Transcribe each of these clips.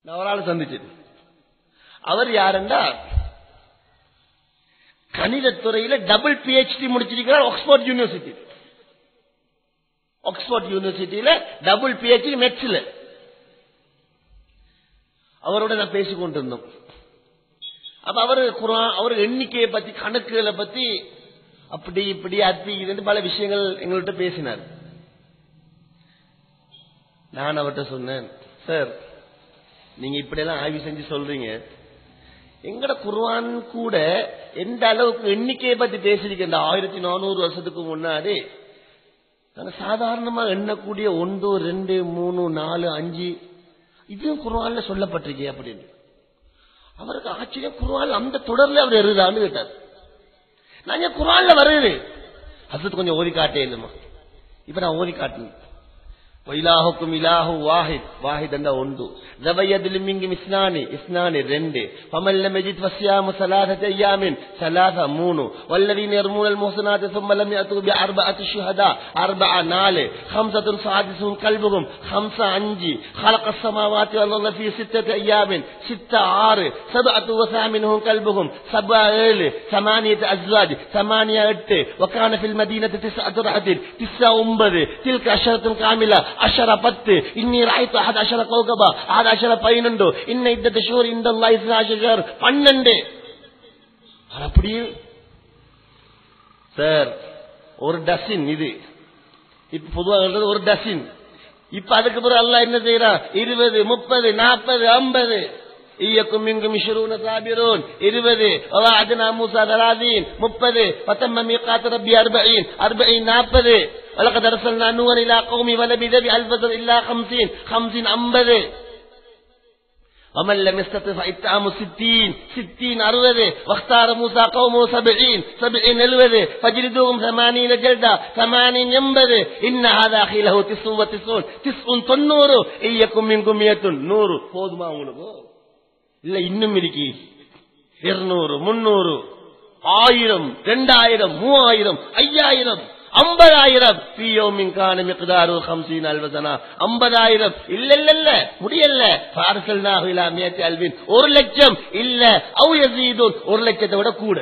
நான் ஒரு ஆள் சந்திச்சது அவர் யாருண்டா கணிதத்துறையில டபுள் பிஹெச்டி முடிச்சிருக்கிறார் ஆக்ஸ்போர்ட் யூனிவர்சிட்டி ஆக்ஸ்போர்ட் யூனிவர்சிட்டியில டபுள் பிஹெச்டி மெட்ஸ்ல அவரோட நான் பேசிக் கொண்டிருந்தோம் அப்ப அவரு குரான் அவர் எண்ணிக்கையை பத்தி கணக்குகளை பத்தி அப்படி இப்படி அது இதுன்னு பல விஷயங்கள் எங்கள்கிட்ட பேசினார் நான் அவர்கிட்ட சொன்னேன் சார் நீங்க இப்படியெல்லாம் ஆய்வு செஞ்சு சொல்றீங்க எங்கட குர்ஆன் கூட எந்த அளவுக்கு எண்ணிக்கையை பத்தி பேசிருக்க இந்த ஆயிரத்தி நானூறு வருஷத்துக்கு முன்னாடி நாங்க சாதாரணமா எண்ணக்கூடிய ஒன்று ரெண்டு மூணு நாலு அஞ்சு இதுவும் குர்ஆன்ல சொல்லப்பட்டிருக்கே அப்படின்னு அவருக்கு ஆச்சரியம் குர்ஆன் அந்த தொடர்ல அவர் எழுதான்னு கேட்டார் நான் ஏன் குர்ஆன்ல வருது அது கொஞ்சம் ஓதி காட்டே இல்லைம்மா இப்ப நான் ஓதி காட்டினேன் وإلهكم إله واحد واحد عند عنده ذبا يدل منكم اثنان اثنان رند فمن لم يجد فصيام ثلاثة أيام ثلاثة مونو والذين يرمون المحصنات ثم لم يأتوا بأربعة شهداء أربعة نال خمسة سادسهم قلبهم خمسة أنجي خلق السماوات والأرض في ستة أيام ستة آر سبعة وثامنهم قلبهم سبعة إل ثمانية أزواج ثمانية إت وكان في المدينة تسعة رعد تسعة أمبر تلك عشرة كاملة عشرة بت إني رأيت أحد عشر كوكبا أحد عشر பைனண்டு இன்ன இத்தத்தை ஷூர் இந்த ஷஹர் பன்னெண்டு அப்படியே சார் ஒரு டசின் இது இப்ப பொதுவாக சொல்றது ஒரு டசின் இப்ப அதுக்கு பிறகு அல்லாஹ் என்ன செய்யறான் இருபது முப்பது நாற்பது ஐம்பது ஈயக்கும் இங்கும் இஷரூன சாபிரூன் இருபது ووعدنا موسى ثلاثين முப்பது وتم ميقات ربي أربعين أربعين நாற்பது ولقد أرسلنا نوحا إلى قومه ولبث بألف سنة إلا خمسين خمسين أنبذ ومن لم يستطع فإطعام ستين ستين أربذ واختار موسى قومه سبعين سبعين الوذ فجلدوهم ثمانين جلدة ثمانين ينبذ إن هذا أخي له تسع وتسعون تسع தொண்ணூறு إن يكن منكم مئة நூறு போதுமா உங்களுக்கு இல்ல இன்னும் இருக்கி இருநூறு முன்னூறு ஆயிரம் ரெண்டாயிரம் மூவாயிரம் ஐயாயிரம் ஐம்பதாயிரம் பியோமின்கான மிக்தாரு ஹம்சீன் அல்வசனா ஐம்பதாயிரம் இல்ல இல்ல இல்ல முடியல பார்சல் நாகுலா மேத்தி அல்வின் ஒரு லட்சம் இல்ல அவு யசீதுன் ஒரு லட்சத்தை விட கூட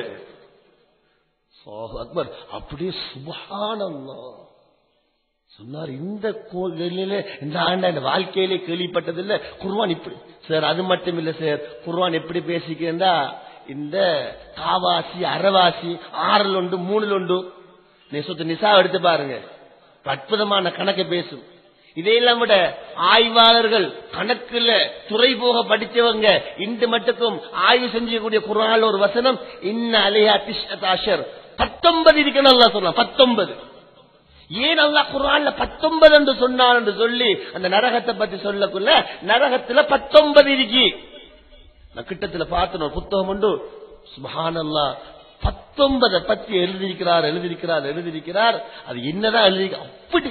அக்பர் அப்படியே சுபஹானல்லாஹ் சொன்னார் இந்த கோவிலில இந்த ஆண்ட இந்த வாழ்க்கையிலே கேள்விப்பட்டதில்ல குர்வான் இப்படி சார் அது மட்டும் இல்ல சார் குர்வான் எப்படி பேசிக்கிறா இந்த காவாசி அறவாசி ஆறில் உண்டு மூணில் உண்டு நேசத்து நிசா எடுத்து பாருங்க அற்புதமான கணக்கை பேசும் இதையெல்லாம் விட ஆய்வாளர்கள் கணக்குல துறை போக படிச்சவங்க இந்த மட்டுக்கும் ஆய்வு செஞ்சக்கூடிய குரான் ஒரு வசனம் இன்ன அலையா திஷ்டர் பத்தொன்பது இருக்கணும் அல்லா சொல்லலாம் பத்தொன்பது ஏன் அல்லா குரான்ல பத்தொன்பது என்று சொன்னான் என்று சொல்லி அந்த நரகத்தை பத்தி சொல்லக்குள்ள நரகத்துல பத்தொன்பது இருக்கி நான் கிட்டத்துல பார்த்தேன் ஒரு புத்தகம் உண்டு சுபானல்லா பத்தொன்பதை பத்தி எழுதியிருக்கிறார் எழுதியிருக்கிறார் எழுதியிருக்கிறார் அது என்னதான் எழுதி அப்படி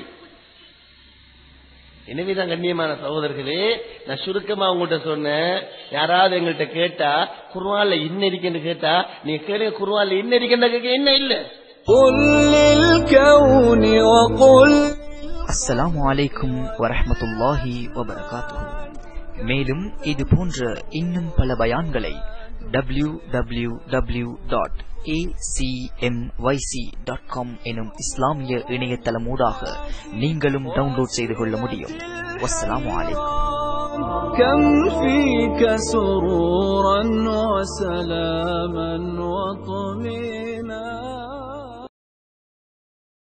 எனவேதான் கண்ணியமான சகோதரர்களே நான் சுருக்கமா உங்கள்கிட்ட சொன்னேன் யாராவது எங்கள்கிட்ட கேட்டா குருவான்ல என்ன இருக்குன்னு கேட்டா நீங்க கேளுங்க குருவான்ல என்ன இருக்குன்னு கேட்க என்ன இல்ல قل للكون وقل அஸ்ஸலாமு அலைக்கும் வரஹ்மத்துல்லாஹி வபரகாத்துஹு மேலும் இது போன்ற இன்னும் பல பயான்களை W W W dot dot com எனும் இஸ்லாமிய இணையதளமூடாக நீங்களும் டவுன்லோட் செய்து கொள்ள முடியும் வஸ்ஸலாமு அலைக்கும் كم فيك سرورا وسلاما وطمئنا